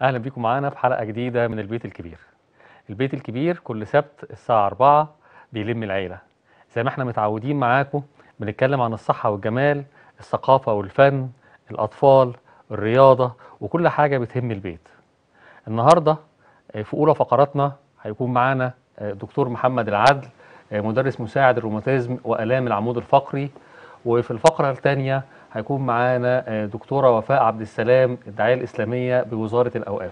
اهلا بيكم معانا في حلقه جديده من البيت الكبير البيت الكبير كل سبت الساعه 4 بيلم العيله زي ما احنا متعودين معاكم بنتكلم عن الصحه والجمال الثقافه والفن الاطفال الرياضه وكل حاجه بتهم البيت النهارده آه، في اولى فقراتنا هيكون معانا آه، دكتور محمد العدل آه، مدرس مساعد الروماتيزم والام العمود الفقري وفي الفقره الثانيه هيكون معانا آه، دكتوره وفاء عبد السلام الداعيه الاسلاميه بوزاره الاوقاف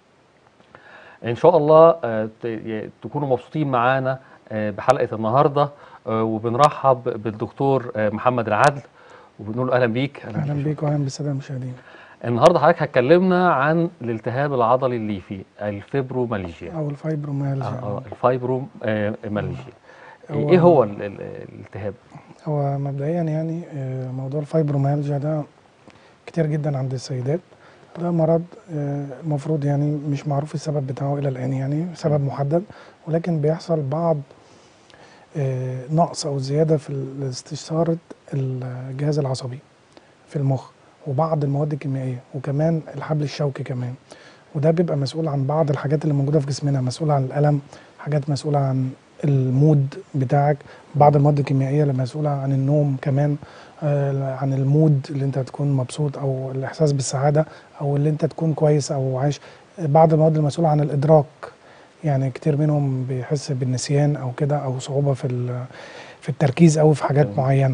ان شاء الله آه، ت- ي- تكونوا مبسوطين معانا آه، بحلقه النهارده آه، وبنرحب بالدكتور آه، محمد العدل وبنقول له اهلا بيك اهلا بيك واهلا بالساده المشاهدين النهارده حضرتك هتكلمنا عن الالتهاب العضلي الليفي الفيبرومالجيا او الفايبروميالجيا آه، آه، الفايبرومالجيا هو- ايه هو ال- ال- الالتهاب هو مبدئيا يعني آه، موضوع الفايبروميالجيا ده كتير جدا عند السيدات ده مرض آه، المفروض يعني مش معروف السبب بتاعه الى الان يعني سبب محدد ولكن بيحصل بعض آه، نقص او زياده في ال- استشاره الجهاز العصبي في المخ وبعض المواد الكيميائيه وكمان الحبل الشوكي كمان وده بيبقى مسؤول عن بعض الحاجات اللي موجوده في جسمنا مسؤول عن الالم حاجات مسؤوله عن المود بتاعك بعض المواد الكيميائيه اللي مسؤوله عن النوم كمان آه، عن المود اللي انت تكون مبسوط او الاحساس بالسعاده او اللي انت تكون كويس او عايش بعض المواد المسؤوله عن الادراك يعني كتير منهم بيحس بالنسيان او كده او صعوبه في ال- في التركيز او في حاجات تمام. معينه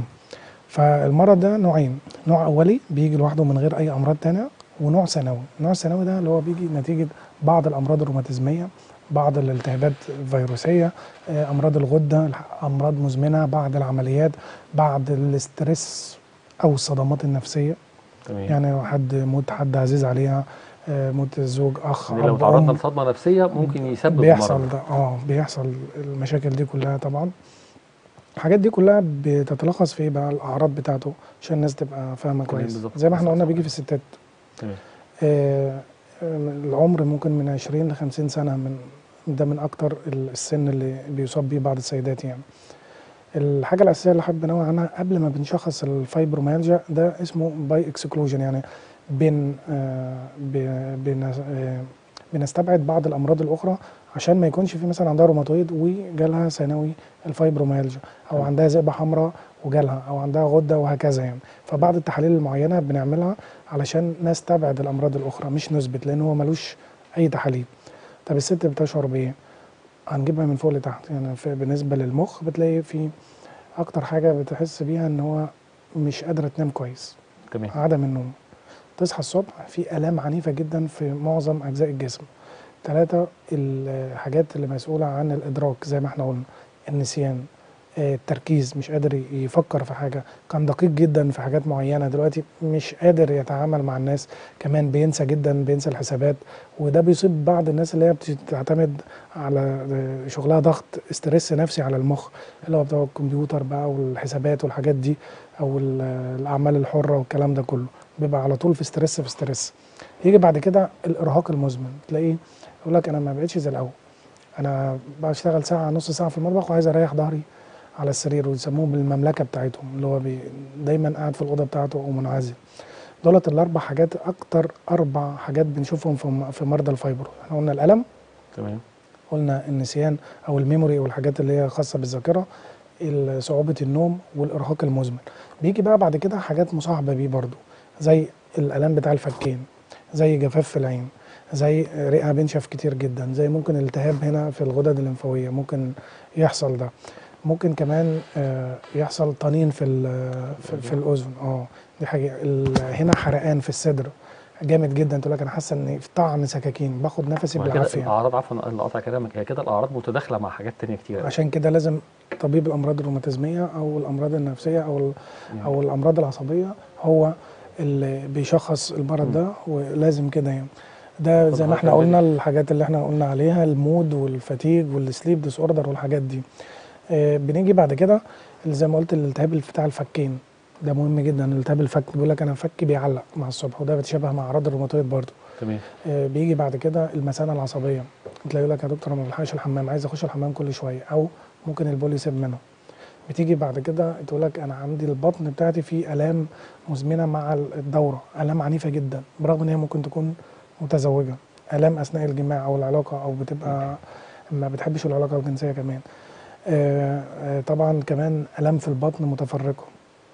فالمرض ده نوعين نوع اولي بيجي لوحده من غير اي امراض تانية ونوع ثانوي النوع الثانوي ده اللي هو بيجي نتيجه بعض الامراض الروماتيزميه بعض الالتهابات الفيروسيه آه، امراض الغده الح- امراض مزمنه بعد العمليات بعد الاسترس او الصدمات النفسيه تمام يعني حد موت حد عزيز عليها آه، موت الزوج اخ يعني لو أب، تعرضنا أم. لصدمه نفسيه ممكن يسبب بيحصل المرض ده اه بيحصل المشاكل دي كلها طبعا الحاجات دي كلها بتتلخص في ايه بقى الاعراض بتاعته عشان الناس تبقى فاهمه تمام، كويس بالظبط. زي ما احنا قلنا بالظبط. بيجي في الستات تمام آه آه، العمر ممكن من 20 ل 50 سنه من ده من اكتر السن اللي بيصاب بيه بعض السيدات يعني الحاجه الاساسيه اللي حابب انوه عنها قبل ما بنشخص الفايبروميالجيا ده اسمه باي اكسكلوجن يعني بن آه ب- بن آه بنستبعد بعض الامراض الاخرى عشان ما يكونش في مثلا عندها روماتويد وجالها ثانوي الفايبروميالجيا او تمام. عندها ذئبه حمراء وجالها او عندها غده وهكذا يعني فبعض التحاليل المعينه بنعملها علشان نستبعد الامراض الاخرى مش نثبت لان هو ملوش اي تحاليل طب الست بتشعر بايه هنجيبها من فوق لتحت يعني في بالنسبه للمخ بتلاقي في اكتر حاجه بتحس بيها ان هو مش قادره تنام كويس تمام عدم النوم تصحى الصبح في الام عنيفه جدا في معظم اجزاء الجسم ثلاثة الحاجات اللي مسؤولة عن الإدراك زي ما احنا قلنا النسيان آه، التركيز مش قادر يفكر في حاجة كان دقيق جدا في حاجات معينة دلوقتي مش قادر يتعامل مع الناس كمان بينسى جدا بينسى الحسابات وده بيصيب بعض الناس اللي هي بتعتمد على آه، شغلها ضغط استرس نفسي على المخ اللي هو بتاع الكمبيوتر بقى والحسابات والحاجات دي او ال- الاعمال الحرة والكلام ده كله بيبقى على طول في ستريس في ستريس يجي بعد كده الارهاق المزمن تلاقيه يقول لك انا ما بقتش زي الاول انا بشتغل ساعه نص ساعه في المطبخ وعايز اريح ظهري على السرير ويسموه بالمملكه بتاعتهم اللي هو بي دايما قاعد في الاوضه بتاعته ومنعزل دولت الاربع حاجات اكتر اربع حاجات بنشوفهم في م- في مرضى الفايبرو احنا قلنا الالم تمام قلنا النسيان او الميموري والحاجات اللي هي خاصه بالذاكره ال- صعوبه النوم والارهاق المزمن بيجي بقى بعد كده حاجات مصاحبه بيه برضو زي الالام بتاع الفكين زي جفاف في العين زي رئه بنشف كتير جدا زي ممكن التهاب هنا في الغدد الليمفاويه ممكن يحصل ده ممكن كمان آه، يحصل طنين في ال- في, في الاذن اه دي حاجه ال- هنا حرقان في الصدر جامد جدا تقول لك انا حاسه ان في طعن سكاكين باخد نفسي وهي كده بالعافيه الاعراض عفوا اللي قاطع كلامك هي كده الاعراض متداخله مع حاجات تانية كتير أوي. عشان كده لازم طبيب الامراض الروماتيزميه او الامراض النفسيه او ال- او الامراض العصبيه هو اللي بيشخص المرض ده ولازم كده يعني ده طب زي ما احنا حضرتك قلنا الحاجات اللي احنا قلنا عليها المود والفتيج والسليب ديس اوردر والحاجات دي آه بنيجي بعد كده اللي زي ما قلت الالتهاب بتاع الفكين ده مهم جدا التهاب الفك بيقول لك انا فكي بيعلق مع الصبح وده بيتشابه مع اعراض الروماتويد برضه تمام آه، بيجي بعد كده المثانه العصبيه تلاقي يقول لك يا دكتور انا ما بلحقش الحمام عايز اخش الحمام كل شويه او ممكن البول يسيب منه بتيجي بعد كده تقول لك انا عندي البطن بتاعتي فيه الام مزمنه مع الدوره الام عنيفه جدا برغم ان هي ممكن تكون متزوجه الام اثناء الجماع او العلاقه او بتبقى ما بتحبش العلاقه الجنسيه كمان آه، آه، طبعا كمان الام في البطن متفرقه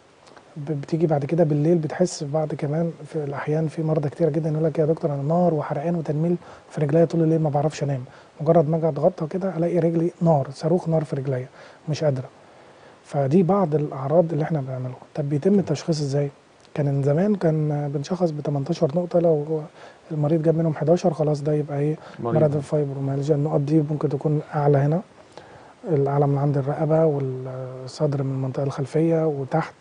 ب- بتيجي بعد كده بالليل بتحس بعد كمان في الاحيان في مرضى كتير جدا يقول لك يا دكتور انا نار وحرقان وتنميل في رجليا طول الليل ما بعرفش انام مجرد ما اجي اتغطى كده الاقي رجلي نار صاروخ نار في رجليا مش قادره فدي بعض الاعراض اللي احنا بنعملها طب بيتم التشخيص ازاي كان زمان كان بنشخص ب 18 نقطه لو المريض جاب منهم 11 خلاص ده يبقى ايه مرض الفايبروميالجيا النقط دي ممكن تكون اعلى هنا الاعلى من عند الرقبه والصدر من المنطقه الخلفيه وتحت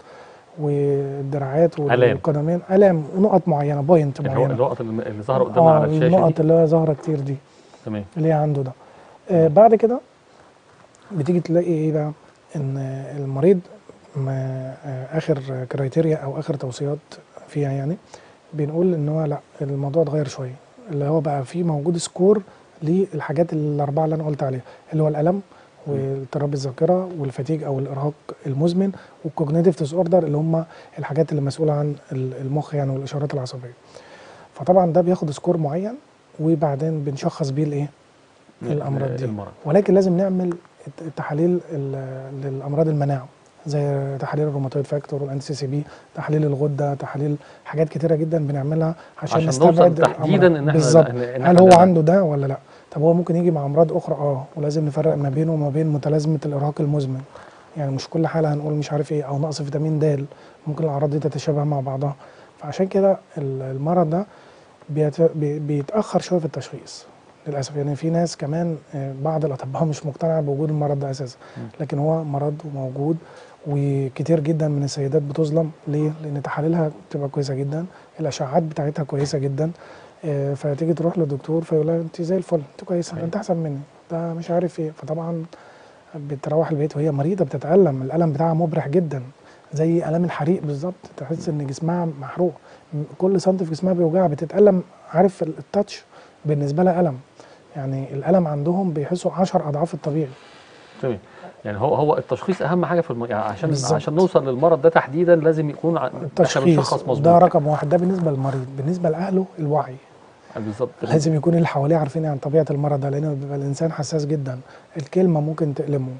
والدراعات آلام. والقدمين الام ونقط معينه بوينت اللي هو معينه النقط اللي اللي ظاهره قدامنا على الشاشه النقط دي اللي هي ظاهره كتير دي تمام اللي هي عنده ده آه بعد كده بتيجي تلاقي ايه بقى ان المريض ما آه اخر كرايتيريا او اخر توصيات فيها يعني بنقول ان هو لا الموضوع اتغير شويه اللي هو بقى فيه موجود سكور للحاجات الاربعه اللي انا قلت عليها اللي هو الالم واضطراب الذاكره والفتيج او الارهاق المزمن والكوجنيتيف ديس اوردر اللي هم الحاجات اللي مسؤوله عن المخ يعني والاشارات العصبيه فطبعا ده بياخد سكور معين وبعدين بنشخص بيه الايه الامراض دي المرض ولكن لازم نعمل التحاليل ال- للامراض المناعه زي تحاليل الروماتويد فاكتور والان سي سي بي تحاليل الغده تحاليل حاجات كتيره جدا بنعملها عشان, عشان نستبعد نوصل تحديدا الأمراض. ان احنا بالظبط إن- إن هل إحنا هو ده- عنده ده ولا لا طب هو ممكن يجي مع امراض اخرى اه ولازم نفرق ما بينه وما بين متلازمه الارهاق المزمن يعني مش كل حاله هنقول مش عارف ايه او نقص فيتامين د ممكن الاعراض دي تتشابه مع بعضها فعشان كده ال- المرض ده بيت- بي- بيتاخر شويه في التشخيص للاسف يعني في ناس كمان آه، بعض الاطباء مش مقتنع بوجود المرض ده اساسا مم. لكن هو مرض وموجود وكتير جدا من السيدات بتظلم ليه؟ لان تحاليلها بتبقى كويسه جدا الاشعاعات بتاعتها كويسه جدا آه، فتيجي تروح للدكتور فيقول لها انت زي الفل انت كويسه ده انت احسن مني ده مش عارف ايه فطبعا بتروح البيت وهي مريضه بتتالم الالم بتاعها مبرح جدا زي الام الحريق بالظبط تحس ان جسمها محروق م- كل سنتي في جسمها بيوجعها بتتالم عارف ال- التاتش بالنسبه لها الم يعني الالم عندهم بيحسوا 10 اضعاف الطبيعي تمام يعني هو هو التشخيص اهم حاجه في الم... يعني عشان بالظبط. عشان نوصل للمرض ده تحديدا لازم يكون ع... احنا التشخيص بنشخص ده مظبوط رقم واحد ده بالنسبه للمريض بالنسبه لاهله الوعي بالظبط لازم يكون اللي حواليه عارفين عن طبيعه المرض ده لان بيبقى الانسان حساس جدا الكلمه ممكن تألمه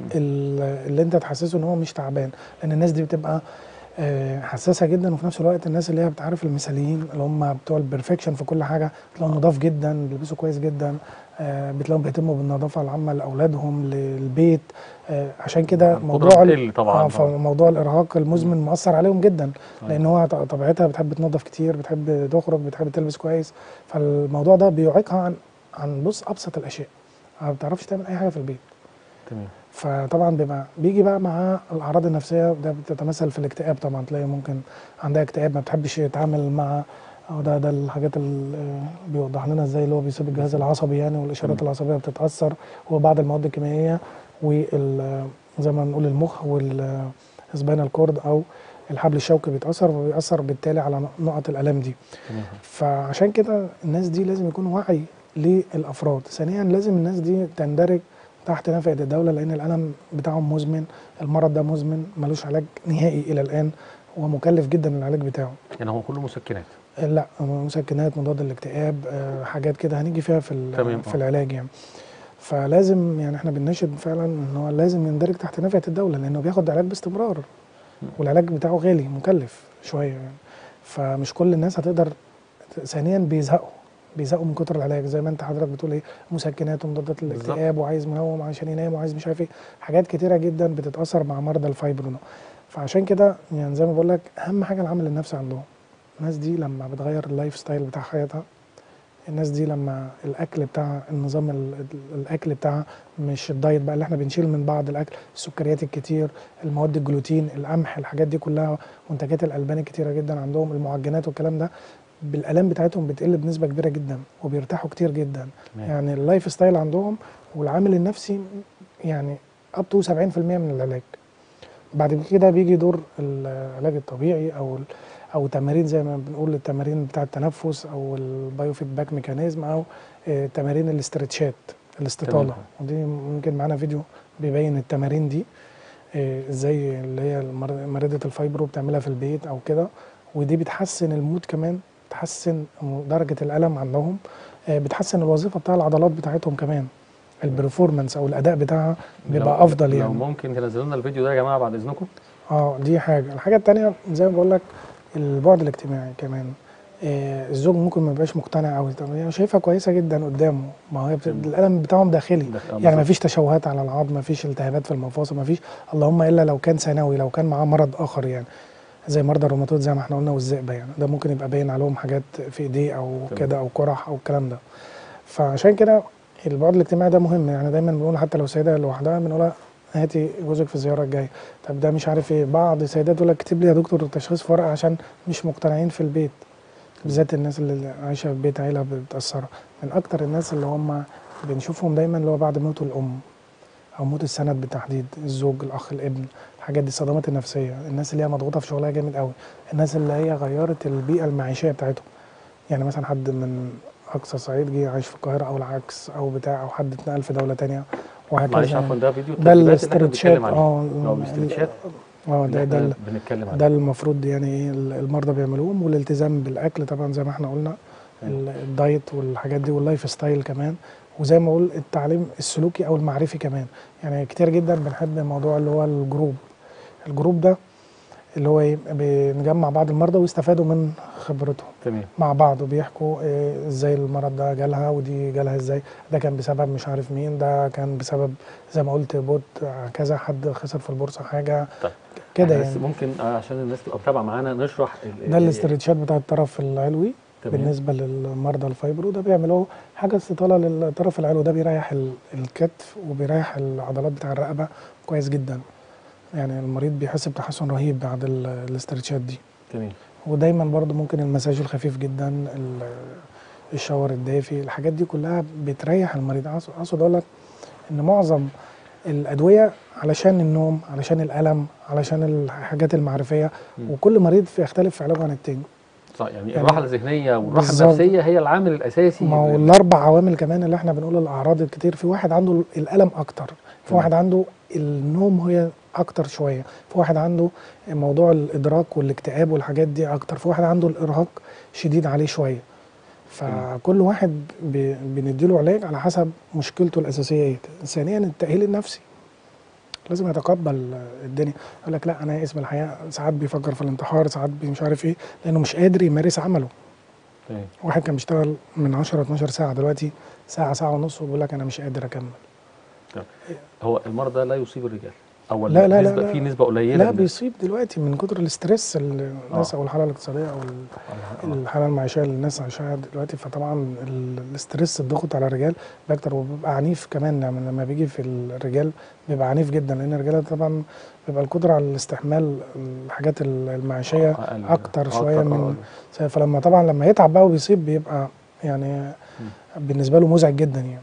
ال- اللي انت تحسسه ان هو مش تعبان لان الناس دي بتبقى آه، حساسه جدا وفي نفس الوقت الناس اللي هي بتعرف المثاليين اللي هم بتوع البرفكشن في كل حاجه بتلاقوا نضاف جدا بيلبسوا كويس جدا آه، بتلاقيهم بيهتموا بالنظافه العامه لاولادهم للبيت آه، عشان كده القدرة موضوع ال- بتقل طبعاً. آه، فموضوع الارهاق المزمن مؤثر عليهم جدا صحيح. لان هو ط- طبيعتها بتحب تنظف كتير بتحب تخرج بتحب تلبس كويس فالموضوع ده بيعيقها عن عن بص ابسط الاشياء ما بتعرفش تعمل اي حاجه في البيت تمام فطبعا بيبقى بيجي بقى مع الاعراض النفسيه ده بتتمثل في الاكتئاب طبعا تلاقي ممكن عندها اكتئاب ما بتحبش تتعامل مع او ده ده الحاجات اللي بيوضح لنا ازاي اللي هو بيسيب الجهاز العصبي يعني والاشارات تمام. العصبيه بتتاثر وبعض المواد الكيميائيه وال زي ما نقول المخ والسباينال كورد او الحبل الشوكي بيتاثر وبيأثر بالتالي على نقط الالام دي تمام فعشان كده الناس دي لازم يكون وعي للافراد ثانيا لازم الناس دي تندرج تحت نفقه الدوله لان الالم بتاعهم مزمن المرض ده مزمن ملوش علاج نهائي الى الان ومكلف جدا العلاج بتاعه يعني هو كله مسكنات لا مسكنات مضاد للاكتئاب آه، حاجات كده هنيجي فيها في ال- تمام، في آه. العلاج يعني فلازم يعني احنا بنناشد فعلا ان هو لازم يندرج تحت نفقه الدوله لانه بياخد علاج باستمرار والعلاج بتاعه غالي مكلف شويه يعني فمش كل الناس هتقدر ثانيا بيزهقوا بيزهقوا من كتر العلاج زي ما انت حضرتك بتقول ايه مسكنات ومضادات بالظبط. الاكتئاب وعايز منوم عشان ينام وعايز مش عارف ايه حاجات كتيره جدا بتتاثر مع مرضى الفايبرو ده. فعشان كده يعني زي ما بقول لك اهم حاجه العامل النفسي عندهم الناس دي لما بتغير اللايف ستايل بتاع حياتها الناس دي لما الاكل بتاع النظام ال- ال- الاكل بتاعها مش الدايت بقى اللي احنا بنشيل من بعض الاكل السكريات الكتير المواد الجلوتين القمح الحاجات دي كلها منتجات الالبان الكتيره جدا عندهم المعجنات والكلام ده بالالام بتاعتهم بتقل بنسبه كبيره جدا وبيرتاحوا كتير جدا تمام. يعني اللايف ستايل عندهم والعامل النفسي يعني اب تو 70% من العلاج بعد كده بيجي دور العلاج الطبيعي او ال- او تمارين زي ما بنقول التمارين بتاع التنفس او البايو فيدباك ميكانيزم او آه، تمارين الاسترتشات الاستطاله تمام. ودي ممكن معانا فيديو بيبين التمارين دي آه، ازاي اللي هي المر- مريضه الفايبرو بتعملها في البيت او كده ودي بتحسن المود كمان بتحسن درجه الالم عندهم آه، بتحسن الوظيفه بتاع العضلات بتاعتهم كمان البرفورمانس او الاداء بتاعها بيبقى لو- افضل لو يعني ممكن تنزلوا لنا الفيديو ده يا جماعه بعد اذنكم اه دي حاجه الحاجه التانية زي ما بقول لك البعد الاجتماعي كمان آه الزوج ممكن ما يبقاش مقتنع قوي طب هي شايفها كويسه جدا قدامه ما هو بت- مم. الالم بتاعهم داخلي ده- آه، يعني ما بالظبط. فيش تشوهات على العظم ما فيش التهابات في المفاصل ما فيش اللهم الا لو كان ثانوي لو كان معاه مرض اخر يعني زي مرضى الروماتويد زي ما احنا قلنا والذئبه يعني ده ممكن يبقى باين عليهم حاجات في ايديه او تمام. كده او قرح او الكلام ده فعشان كده البعد الاجتماعي ده مهم يعني دايما بنقول حتى لو سيده لوحدها بنقولها هاتي جوزك في الزياره الجايه طب ده مش عارف ايه بعض السيدات يقول لك اكتب لي يا دكتور التشخيص في ورقه عشان مش مقتنعين في البيت بالذات الناس اللي عايشه في بيت عيله بتاثرها من اكتر الناس اللي هم بنشوفهم دايما اللي هو بعد موت الام او موت السند بالتحديد الزوج الاخ الابن الحاجات دي الصدمات النفسيه الناس اللي هي مضغوطه في شغلها جامد قوي الناس اللي هي غيرت البيئه المعيشيه بتاعتهم يعني مثلا حد من اقصى الصعيد جه عايش في القاهره او العكس او بتاع او حد اتنقل في دوله تانية معلش وهكذا عفوا ده فيديو ده التدريبات اللي احنا الاسترتشات بنتكلم عليه اه لو الاسترتشات اه اللي ده ده احنا ال- بنتكلم عليه ده المفروض يعني ايه المرضى بيعملوهم والالتزام بالاكل طبعا زي ما احنا قلنا ال- الدايت والحاجات دي واللايف ستايل كمان وزي ما اقول التعليم السلوكي او المعرفي كمان يعني كتير جدا بنحب الموضوع اللي هو الجروب الجروب ده اللي هو ايه بنجمع بعض المرضى ويستفادوا من خبرتهم تمام مع بعض وبيحكوا إيه ازاي المرض ده جالها ودي جالها ازاي ده كان بسبب مش عارف مين ده كان بسبب زي ما قلت بوت كذا حد خسر في البورصه حاجه طيب كده احنا بس يعني ممكن آه، عشان الناس تبقى متابعه معانا نشرح ال- ده ال- الاسترتشات بتاع الطرف العلوي تمام. بالنسبه للمرضى الفايبرو ده بيعملوا حاجه استطاله للطرف العلوي ده بيريح ال- الكتف وبيريح العضلات بتاع الرقبه كويس جدا يعني المريض بيحس بتحسن رهيب بعد ال- الاسترتشات دي تمام ودايما برضو ممكن المساج الخفيف جدا ال- الشاور الدافي الحاجات دي كلها بتريح المريض أقصد- اقصد اقول لك ان معظم الادويه علشان النوم علشان الالم علشان الحاجات المعرفيه مم. وكل مريض يختلف في علاجه عن التاني صح يعني يعني الراحه الذهنيه والراحه بالظبط. النفسيه هي العامل الاساسي ما هو اللي- الاربع عوامل كمان اللي احنا بنقول الاعراض الكتير في واحد عنده الالم اكتر في تمام. واحد عنده النوم هي اكتر شويه في واحد عنده موضوع الادراك والاكتئاب والحاجات دي اكتر في واحد عنده الارهاق شديد عليه شويه فكل واحد ب- بنديله علاج على حسب مشكلته الاساسيه ايه ثانيا التاهيل النفسي لازم يتقبل الدنيا يقول لك لا انا يائس من الحياه ساعات بيفكر في الانتحار ساعات بي- مش عارف ايه لانه مش قادر يمارس عمله تمام واحد كان بيشتغل من 10 12 ساعه دلوقتي ساعه ساعه ونص وبيقول لك انا مش قادر اكمل هو المرض ده لا يصيب الرجال او لا، لا، لا، نسبة لا. في نسبه قليله لا من- بيصيب دلوقتي من كتر الاسترس اللي الناس آه. او الحاله الاقتصاديه او ال- الحاله المعيشيه اللي الناس عايشاها دلوقتي فطبعا ال- الاسترس الضغط على الرجال بيكتر وبيبقى عنيف كمان يعني لما بيجي في الرجال بيبقى عنيف جدا لان الرجاله طبعا بيبقى القدره على الاستحمال الحاجات ال- المعيشيه أقل. اكتر شويه من آه. فلما طبعا لما يتعب بقى وبيصيب بيبقى يعني بالنسبه له مزعج جدا يعني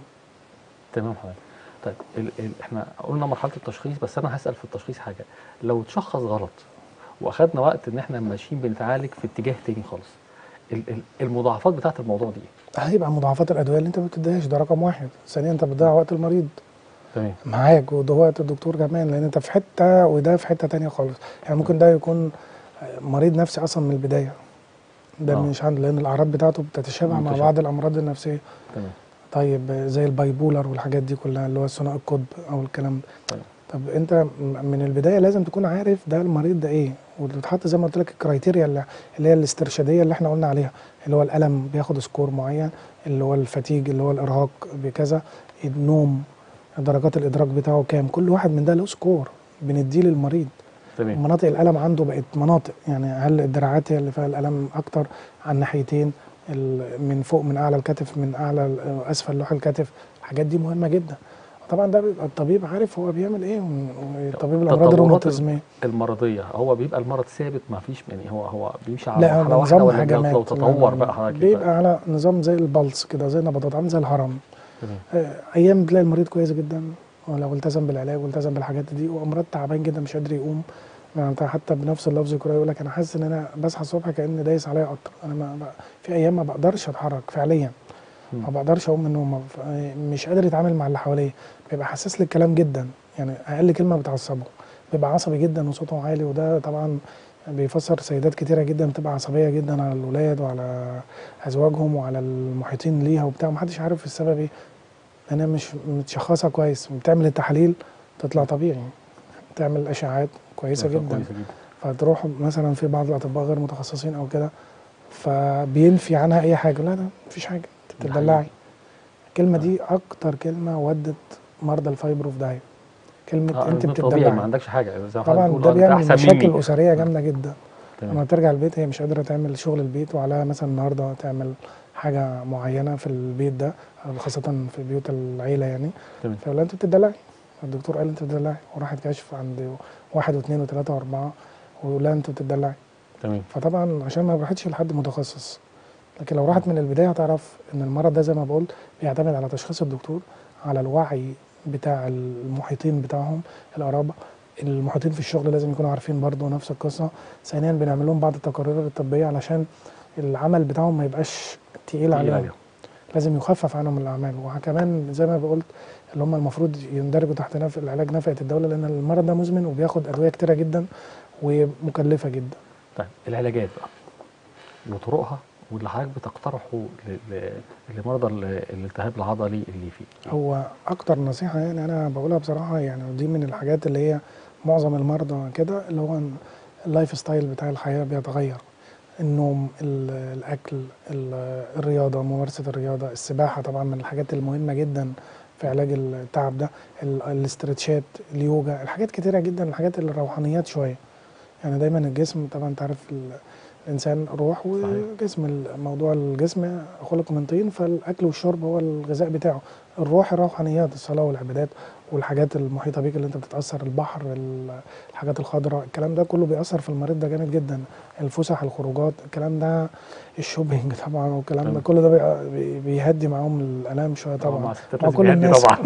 تمام حضرتك طيب ال ال احنا قلنا مرحله التشخيص بس انا هسال في التشخيص حاجه لو اتشخص غلط واخدنا وقت ان احنا ماشيين بنتعالج في اتجاه تاني خالص ال ال المضاعفات بتاعت الموضوع دي ايه؟ هيبقى مضاعفات الادويه اللي انت ما بتديهاش ده رقم واحد ثانيا انت بتضيع وقت المريض تمام معاك وده وقت الدكتور كمان لان انت في حته وده في حته تانية خالص يعني ممكن ده يكون مريض نفسي اصلا من البدايه ده آه. مش عنده لان الاعراض بتاعته بتتشابه مع متشابه. بعض الامراض النفسيه تمام طيب زي البايبولر والحاجات دي كلها اللي هو ثنائي القطب او الكلام ده طيب. طب انت م- من البدايه لازم تكون عارف ده المريض ده ايه وتتحط زي ما قلت لك الكرايتيريا اللي, اللي هي الاسترشاديه اللي احنا قلنا عليها اللي هو الالم بياخد سكور معين اللي هو الفتيج اللي هو الارهاق بكذا النوم درجات الادراك بتاعه كام كل واحد من ده له سكور بنديه للمريض تمام مناطق الالم عنده بقت مناطق يعني هل الدراعات هي اللي فيها الالم اكتر على الناحيتين ال- من فوق من اعلى الكتف من اعلى ال- اسفل لوح الكتف الحاجات دي مهمه جدا طبعا ده بيبقى الطبيب عارف هو بيعمل ايه طبيب الامراض تطورات الروماتيزميه المرضيه هو بيبقى المرض ثابت ما فيش يعني هو هو بيمشي على لا مرحله واحده نظام ولا هجمات لو لا، تطور لا، بقى حضرتك بيبقى على نظام زي البلس كده زي نبضات عامل زي الهرم تمام آه، ايام تلاقي المريض كويس جدا ولو التزم بالعلاج والتزم بالحاجات دي وامراض تعبان جدا مش قادر يقوم يعني انت حتى بنفس اللفظ كده يقول لك انا حاسس ان انا بصحى الصبح كان دايس عليا قطر انا ما ما- في ايام ما بقدرش اتحرك فعليا مم. ما بقدرش اقوم من النوم ما ف- مش قادر يتعامل مع اللي حواليه بيبقى حساس للكلام جدا يعني اقل كلمه بتعصبه بيبقى عصبي جدا وصوته عالي وده طبعا بيفسر سيدات كتيره جدا بتبقى عصبيه جدا على الولاد وعلى ازواجهم وعلى المحيطين ليها وبتاع محدش عارف السبب ايه لانها مش متشخصه كويس بتعمل التحاليل تطلع طبيعي تعمل اشعاعات كويسه جدا كويسه جدا فتروح مثلا في بعض الاطباء غير متخصصين او كده فبينفي عنها اي حاجه لا لا مفيش حاجه انت ده بتدلعي الكلمه آه. دي اكتر كلمه ودت مرضى الفايبرو في داهيه كلمه آه انت انت طبيعي بتدلعي ما عندكش حاجه زي ما طبعا حضرتك ده بتقول آه، بيعمل أنت أحسن مشاكل مني. اسريه جامده جدا لما تمام بترجع البيت هي مش قادره تعمل شغل البيت وعلى مثلا النهارده تعمل حاجه معينه في البيت ده أو خاصه في بيوت العيله يعني تمام فيقول لها انت بتدلعي الدكتور قال انت بتدلعي وراحت كشف عند واحد واثنين وثلاثه واربعه ويقول لها انت بتدلعي تمام فطبعا عشان ما راحتش لحد متخصص لكن لو راحت من البدايه هتعرف ان المرض ده زي ما بقول بيعتمد على تشخيص الدكتور على الوعي بتاع المحيطين بتاعهم القرابه المحيطين في الشغل لازم يكونوا عارفين برضه نفس القصه ثانيا بنعمل لهم بعض التقارير الطبيه علشان العمل بتاعهم ما يبقاش تقيل تقيل عليهم عليهم. لازم يخفف عنهم الاعمال وكمان زي ما قلت اللي هم المفروض يندرجوا تحت نف... العلاج نفقه الدوله لان المرض ده مزمن وبياخد ادويه كتيره جدا ومكلفه جدا طيب العلاجات بقى وطرقها واللي حضرتك بتقترحه ل- ل- لمرضى ال- الالتهاب العضلي اللي فيه هو اكتر نصيحه يعني انا بقولها بصراحه يعني ودي من الحاجات اللي هي معظم المرضى كده اللي هو إن اللايف ستايل بتاع الحياه بيتغير النوم ال- الاكل ال- الرياضه ممارسه الرياضه السباحه طبعا من الحاجات المهمه جدا في علاج التعب ده ال- الاسترتشات اليوجا الحاجات كتيره جدا الحاجات الروحانيات شويه يعني دايما الجسم طبعا انت عارف ال- الانسان روح وجسم موضوع الجسم خلق من طين فالاكل والشرب هو الغذاء بتاعه الروح الروحانيات الصلاه والعبادات والحاجات المحيطه بيك اللي انت بتتاثر البحر ال- الحاجات الخضراء الكلام ده كله بيأثر في المريض ده جامد جدا الفسح الخروجات الكلام ده الشوبينج طبعا والكلام ده تمام. كل ده بي- بي- بيهدي معاهم الالام شويه آه، طبعا مع الستات مع لازم كل يهدي الناس. طبعا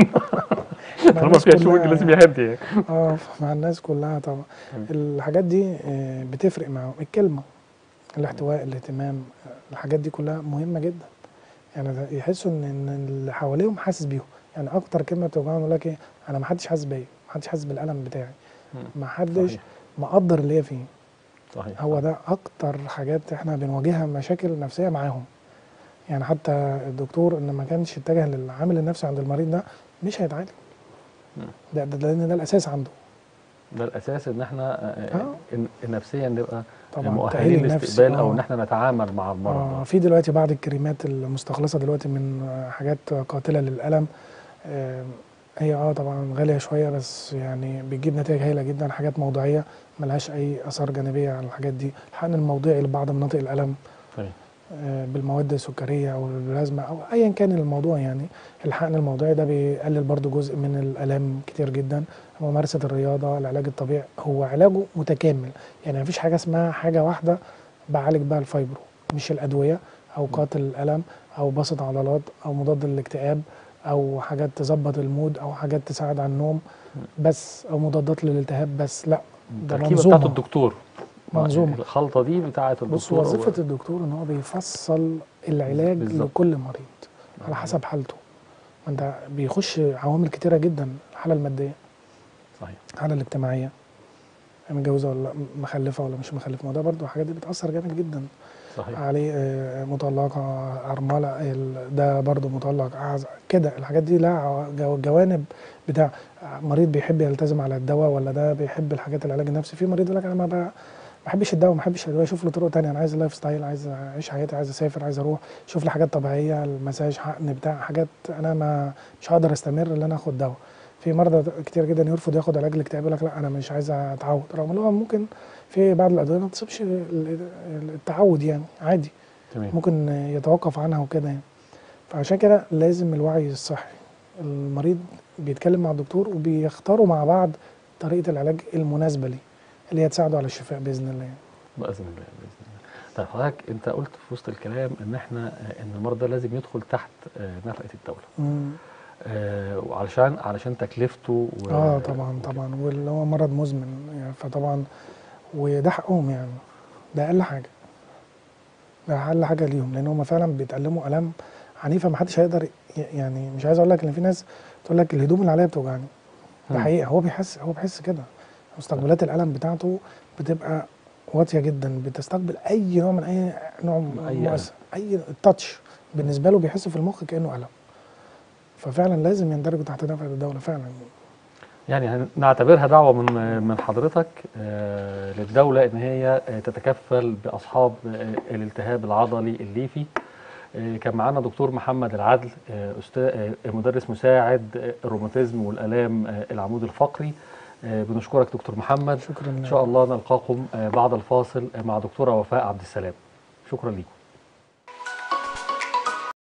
مع طالما الناس فيها كلها شوك لازم يهدي يعني. اه مع الناس كلها طبعا تمام. الحاجات دي آه، بتفرق معاهم الكلمه الاحتواء الاهتمام آه، الحاجات دي كلها مهمه جدا يعني ده يحسوا ان ان اللي حواليهم حاسس بيهم يعني اكتر كلمه بتوجعهم يقول لك ايه انا ما حدش حاسس بيا ما حدش حاسس بالالم بتاعي مم. ما حدش صحيح مقدر اللي هي فيه صحيح هو ده اكتر حاجات احنا بنواجهها مشاكل نفسيه معاهم يعني حتى الدكتور ان ما كانش اتجه للعامل النفسي عند المريض ده مش هيتعالج مم. ده ده لان ده الاساس عنده ده الاساس ان احنا آه، آه. إن- نفسيا نبقى طبعا مؤهلين التأهيل النفسي، للاستقبال او آه. ان احنا نتعامل مع المرض آه ده في دلوقتي بعض الكريمات المستخلصه دلوقتي من آه، حاجات قاتله للالم آه هي اه طبعا غاليه شويه بس يعني بتجيب نتائج هايله جدا حاجات موضعيه ملهاش اي اثار جانبيه على الحاجات دي الحقن الموضعي لبعض مناطق الالم صحيح. آه، بالمواد السكريه او البلازما او ايا كان الموضوع يعني الحقن الموضعي ده بيقلل برضو جزء من الالام كتير جدا ممارسه الرياضه العلاج الطبيعي هو علاجه متكامل يعني مفيش حاجه اسمها حاجه واحده بعالج بها الفايبرو مش الادويه او قاتل الالم او بسط عضلات او مضاد للاكتئاب او حاجات تظبط المود او حاجات تساعد على النوم بس او مضادات للالتهاب بس لا ده التركيبه منظومة. بتاعت الدكتور منظومه الخلطه دي بتاعت بص الدكتور وظيفة الدكتور ان هو بيفصل العلاج بالظبط. لكل مريض على حسب حالته ما انت بيخش عوامل كتيرة جدا الحالة المادية صحيح الحالة الاجتماعية متجوزة ولا مخلفة ولا مش مخلفة ما ده برضو الحاجات دي بتأثر جامد جدا صحيح عليه آه، مطلقة أرملة ال- ده برضو مطلق أعز كده الحاجات دي لها جو- جوانب بتاع مريض بيحب يلتزم على الدواء ولا ده بيحب الحاجات العلاج النفسي في مريض يقول لك أنا ما ب- ما بحبش الدواء ما بحبش الادويه اشوف له طرق تانية انا عايز لايف ستايل عايز اعيش حياتي عايز اسافر عايز اروح شوف لي حاجات طبيعيه المساج حقن بتاع حاجات انا ما مش هقدر استمر ان انا اخد دواء في مرضى كتير جدا يرفض ياخد علاج الاكتئاب يقول لك لا انا مش عايز اتعود رغم ان هو ممكن في بعض الادويه ما تصيبش ال- التعود يعني عادي تمام ممكن يتوقف عنها وكده يعني فعشان كده لازم الوعي الصحي المريض بيتكلم مع الدكتور وبيختاروا مع بعض طريقه العلاج المناسبه ليه اللي هي تساعده على الشفاء باذن الله يعني. باذن الله باذن الله طيب حضرتك انت قلت في وسط الكلام ان احنا آه، ان المرض ده لازم يدخل تحت آه، نفقه الدوله مم. آه، وعلشان علشان تكلفته و... اه طبعا طبعا واللي هو مرض مزمن يعني فطبعا وده حقهم يعني ده اقل حاجه ده اقل حاجه ليهم لان هم فعلا بيتألموا الام عنيفه ما حدش هيقدر ي- يعني مش عايز اقول لك ان في ناس تقول لك الهدوم اللي عليا بتوجعني ده مم. حقيقه هو بيحس هو بيحس كده مستقبلات الالم بتاعته بتبقى واطيه جدا بتستقبل اي نوع من اي نوع أي من مؤثر اي التاتش بالنسبه له بيحس في المخ كانه الم ففعلا لازم يندرجوا تحت نفقه الدوله فعلا يعني نعتبرها دعوة من من حضرتك آه، للدولة إن هي آه، تتكفل بأصحاب آه، الالتهاب العضلي الليفي آه، كان معانا دكتور محمد العدل آه، أستاذ آه، مدرس مساعد آه، الروماتيزم والآلام آه، العمود الفقري آه، بنشكرك دكتور محمد شكرا إن شاء الله نلقاكم آه، بعد الفاصل آه، مع دكتورة وفاء عبد السلام شكرا لكم